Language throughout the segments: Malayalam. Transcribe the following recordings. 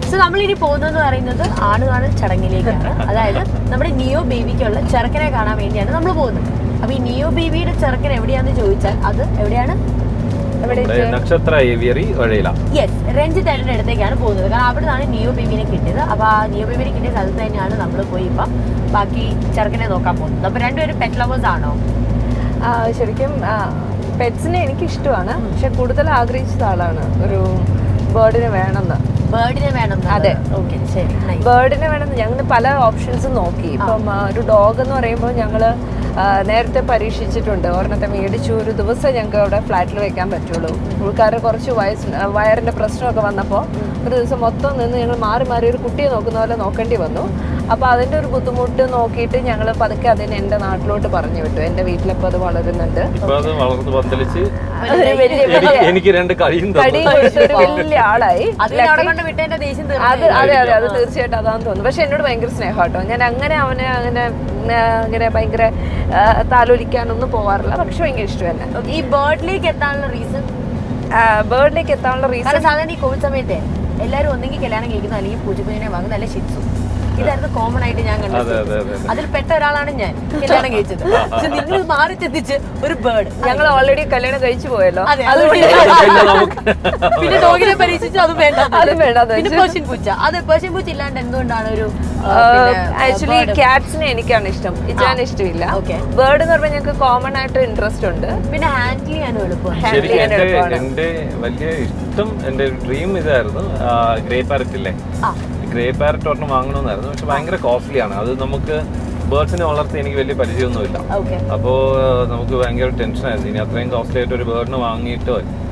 സോ നമ്മൾ ഇനി പോകുന്നതെന്ന് പറയുന്നത് ആണ് കാണൽ ചടങ്ങിലേക്കാണ് അതായത് നമ്മുടെ നിയോ ബേബിക്കുള്ള ചെറുക്കനെ കാണാൻ വേണ്ടിയാണ് നമ്മൾ പോകുന്നത് അപ്പൊ ഈ നിയോ ബേബിയുടെ ചെറുക്കൻ എവിടെയാന്ന് ചോദിച്ചാൽ അത് എവിടെയാണ് നമ്മുടെ നമ്മുടെ നക്ഷത്ര ഏവിയറി വഴയില യെസ് രഞ്ജിത്ത് ഏട്ടൻ്റെ അടുത്തേക്കാണ് പോകുന്നത് കാരണം അവിടെ നിന്നാണ് നിയോ ബേബിനെ കിട്ടിയത് അപ്പൊ ആ നിയോ ബേബിനെ കിട്ടിയ സ്ഥലത്ത് തന്നെയാണ് നമ്മൾ പോയി ഇപ്പം ബാക്കി ചെറുക്കനെ നോക്കാൻ പോകുന്നത് അപ്പൊ രണ്ടുപേരും പെറ്റ് ലവേഴ്സ് ആണോ ആ, ശരിക്കും പെറ്റ്സിനെ എനിക്ക് ഇഷ്ടമാണ് പക്ഷെ കൂടുതൽ ആഗ്രഹിച്ചത് ആളാണ് ഒരു ബേർഡിനെ വേണമെന്ന് ബേർഡിനെ വേണം അതെ. ഓക്കെ ശരി nice. ബേർഡിനെ വേണമെന്ന് ഞങ്ങൾ പല ഓപ്ഷൻസും നോക്കി ഇപ്പം ആ, ഒരു ഡോഗ് എന്ന് പറയുമ്പോൾ ഞങ്ങൾ നേരത്തെ പരീക്ഷിച്ചിട്ടുണ്ട് ഒരെണ്ണത്തെ മേടിച്ചു ഒരു ദിവസം ഞങ്ങൾക്ക് അവിടെ ഫ്ലാറ്റിൽ വെക്കാൻ പറ്റുള്ളൂ പുള്ളിക്കാരുടെ കുറച്ച് വയസ്സ് വയറിന്റെ പ്രശ്നമൊക്കെ വന്നപ്പോൾ ഒരു ദിവസം മൊത്തം നിന്ന് ഞങ്ങൾ മാറി മാറി ഒരു കുട്ടിയെ നോക്കുന്ന പോലെ നോക്കേണ്ടി വന്നു അപ്പോൾ അതിൻ്റെ ഒരു ബുദ്ധിമുട്ട് നോക്കിയിട്ട് ഞങ്ങൾ പതുക്കെ അതിനെ എൻ്റെ നാട്ടിലോട്ട് പറഞ്ഞു വിട്ടു എൻ്റെ വീട്ടിലിപ്പോൾ അത് വളരുന്നുണ്ട് ഇപ്പൊ അത് വളർന്ന് പന്തലിച്ച് അതൊരു വലിയ എനിക്ക് എനിക്ക് രണ്ട് കഴിയും കടി തന്നു കൊടുത്തൊരു വലിയ ആളായി അതിന് അവിടെ കൊണ്ട് വിട്ടതിന്റെ ദേഷ്യം അത് തീർന്നു അതെ അതെ അത് തീർച്ചയായിട്ടും അതാന്ന് തോന്നുന്നു പക്ഷെ എന്നോട് ഭയങ്കര സ്നേഹം കേട്ടോ ഞാൻ അങ്ങനെ അവനെ അങ്ങനെ ഉം, ആ, അങ്ങനെ ഭയങ്കര ആ, താലോലിക്കാനൊന്നും പോവാറില്ല പക്ഷെ ഭയങ്കര ഇഷ്ടം തന്നെ ഈ ബേർഡിലേക്ക് എത്താനുള്ള റീസൺ ബേർഡിലേക്ക് എത്താനുള്ള റീസൺ കാരണം സാധാരണ ഈ കോവിഡ് സമയത്തെ എല്ലാവരും ഒന്നെങ്കിൽ കല്യാണം കഴിക്കുന്നു അല്ലെങ്കിൽ പൂജപ്പുതിനെ വാങ്ങുന്നു അല്ലെങ്കിൽ ഷിറ്റ്സു ഇതായിരുന്നു കോമൺ ആയിട്ട് ഞാൻ അതെ, കണ്ടത് അതെ, അതെ, അതെ. അതിൽ പെട്ട ഒരാളാണ് ഞാൻ കല്യാണം കഴിച്ചത് പക്ഷെ നിങ്ങൾ മാറി ചിന്തിച്ച് ഒരു ബേർഡ് ഞങ്ങൾ ഓൾറെഡി കല്യാണം കഴിച്ചു പോയല്ലോ അതെ അതുകൊണ്ട് പിന്നെ നമുക്ക് പിന്നെ ഡോഗിനെ പരീക്ഷിച്ചു അത് വേണ്ട അത് വേണ്ടാന്ന് പിന്നെ വെച്ചു. പേർഷ്യൻ പൂച്ച അത് പേർഷ്യൻ പൂച്ച ഇല്ലാണ്ട് എന്തുകൊണ്ടാണ് ഒരു ആ, പിന്നെ, ആ, ആക്ച്വലി bird? ക്യാറ്റ്സിനെ എനിക്കാണ് ഇഷ്ടം ഇജാൻ ഇഷ്ടമില്ല Okay. ബേർഡ് എന്ന് പറയുമ്പോൾ ഞങ്ങൾക്ക് കോമൺ ആയിട്ട് ഇൻട്രസ്റ്റ് ഉണ്ട് പിന്നെ ഹാൻഡിൽ ചെയ്യാനും എളുപ്പമാണ് Handle ശരിക്കും ചെയ്യാൻ എന്റെ എളുപ്പമാണ്. എന്റെ വലിയ ഇഷ്ടം എന്റെ ഡ്രീം ഇതായിരുന്നു ഗ്രേ പാരറ്റ് ഇല്ലേ ആ ഗ്രേ പാരറ്റ് ഒരെണ്ണം വാങ്ങണമെന്നായിരുന്നു പക്ഷെ ഭയങ്കര കോസ്റ്റ്ലി ആണ് അത് നമുക്ക് ബേർഡ്സിനെ വളർത്തി എനിക്ക് വലിയ പരിചയമൊന്നുമില്ല ഓക്കെ അപ്പോൾ നമുക്ക് ഭയങ്കര ടെൻഷനായിരുന്നു ഇനി അത്രയും കോസ്റ്റ്ലി ആയിട്ട് ഒരു ബേർഡിനെ വാങ്ങിയിട്ട്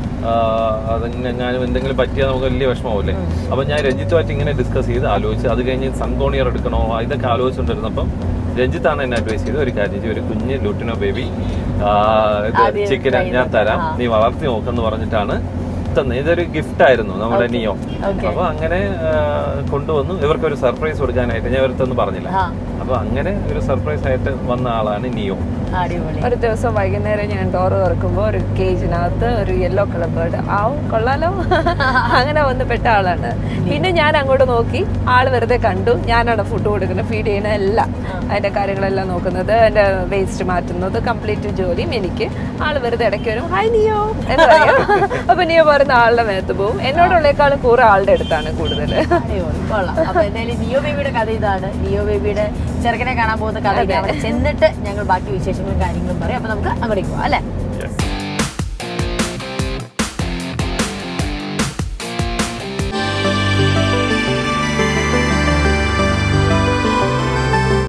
അതെങ്ങാനും എന്തെങ്കിലും പറ്റിയാൽ നമുക്ക് വലിയ വിഷമമാവില്ലേ അപ്പം ഞാൻ രഞ്ജിത്തുമായിട്ട് ഇങ്ങനെ ഡിസ്കസ് ചെയ്ത് ആലോചിച്ച് അത് കഴിഞ്ഞ് സങ്കോണിയർ എടുക്കണോ ഇതൊക്കെ ആലോചിച്ചുകൊണ്ടിരുന്നപ്പം രഞ്ജിത്താണ് എന്നെ അഡ്വൈസ് ചെയ്തത് ഒരു കാര്യം ചെയ്ത് ഒരു കുഞ്ഞ് ലുട്ടിനോ ബേബി ഇത് ആദ്യം ചിക്കൻ try ഞാൻ തരാം ആ. നീ വളർത്തി നോക്കെന്ന് പറഞ്ഞിട്ടാണ് തന്നെ ഇതൊരു ഗിഫ്റ്റ് ആയിരുന്നു നമ്മുടെ നിയോ Okay. അപ്പൊ അങ്ങനെ ആ, കൊണ്ടുവന്നു ഇവർക്ക് ഒരു സർപ്രൈസ് കൊടുക്കാനായിട്ട് ഞാൻ ഇവരത്തൊന്നും പറഞ്ഞില്ല ആ അപ്പൊ അങ്ങനെ ഒരു സർപ്രൈസ് ആയിട്ട് വന്ന ആളാണ് നിയോ അടിപൊളി ഒരു ദിവസം വൈകുന്നേരം ഞാൻ ഡോറ് തുറക്കുമ്പോൾ ഒരു കേജിനകത്ത് ഒരു യെല്ലോ കളർ ബേർഡ് ആവും കൊള്ളാലോ അങ്ങനെ വന്ന് പെട്ട ആളാണ് പിന്നെ ഞാൻ അങ്ങോട്ട് നോക്കി ആള് വെറുതെ കണ്ടു ഞാനാണ് ഫുഡ് കൊടുക്കുന്നത് ഫീഡ് ചെയ്യുന്ന എല്ലാം അതിന്റെ കാര്യങ്ങളെല്ലാം നോക്കുന്നത് എൻ്റെ വേസ്റ്റ് മാറ്റുന്നത് കംപ്ലീറ്റ് ജോലിയും എനിക്ക് ആള് വെറുതെ ഇടയ്ക്ക് വരും ഹായ് നിയോ എന്ന് പറയും അപ്പൊ നിയോ പറയുന്ന ആളുടെ മേത്ത് പോവും എന്നോടുള്ളേക്കാളും കൂറെ ആളുടെ അടുത്താണ് കൂടുതൽ അടിപൊളി കൊള്ളാം അപ്പൊ എന്തായാലും നിയോ ബേബിയുടെ കഥ ഇതാണ് നിയോ ബേബിയുടെ ചെറുക്കനെ കാണാൻ പോകുന്ന കഥ ഇതാണ്. അവിടെ ചെന്നിട്ട് ഞങ്ങൾ ബാക്കി വിശേഷങ്ങളും കാര്യങ്ങളും പറയും അപ്പൊ നമുക്ക് അങ്ങോട്ടേക്ക് പോവാം അല്ലേ